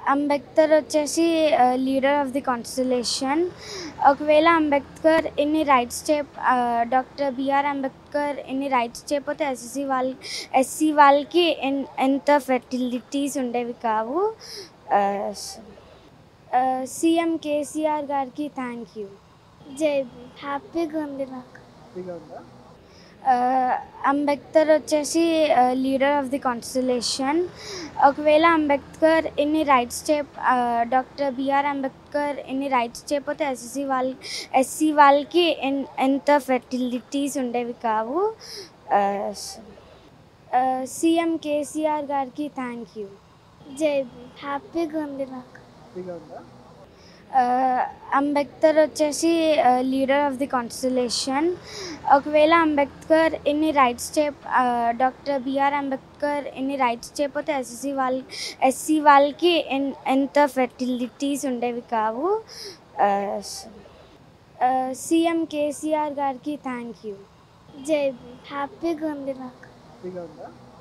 అంబేద్కర్ వచ్చేసి leader of the constellation ఒకవేళ అంబేద్కర్ ఎన్ని రైట్స్ చే డాక్టర్ బిఆర్ అంబేద్కర్ ఎన్ని రైట్స్ చేయకపోతే ఎస్ఎస్సి వాళ్ళ ఎస్సీ వాళ్ళకి ఎన్ ఎంత ఫెసిలిటీస్ ఉండేవి కావు సీఎం కేసీఆర్ గారికి థ్యాంక్ యూ జై హ్యాపీగా ఉంది నాకు అంబేద్కర్ వచ్చేసి లీడర్ ఆఫ్ ది కాన్స్టిలేషన్ ఒకవేళ అంబేద్కర్ ఎన్ని రైట్స్ చే డాక్టర్ బిఆర్ అంబేద్కర్ ఎన్ని రైట్స్ చేయకపోతే ఎస్ఎస్సి వాళ్ళ ఎస్సీ వాళ్ళకి ఎన్ ఎంత ఫెసిలిటీస్ ఉండేవి కావు సీఎం కేసీఆర్ గారికి థ్యాంక్ యూ జై హ్యాపీగా ఉంది నాకు అంబేద్కర్ వచ్చేసి లీడర్ ఆఫ్ ది కాన్స్టిలేషన్ ఒకవేళ అంబేద్కర్ ఎన్ని రైట్స్ చే డాక్టర్ బిఆర్ అంబేద్కర్ ఎన్ని రైట్స్ చేయకపోతే ఎస్ఎస్సి వాళ్ళ ఎస్సీ వాళ్ళకి ఎన్ ఎంత ఫెసిలిటీస్ ఉండేవి కావు సీఎం కేసీఆర్ గారికి థ్యాంక్ యూ జై హ్యాపీగా ఉంది నాకు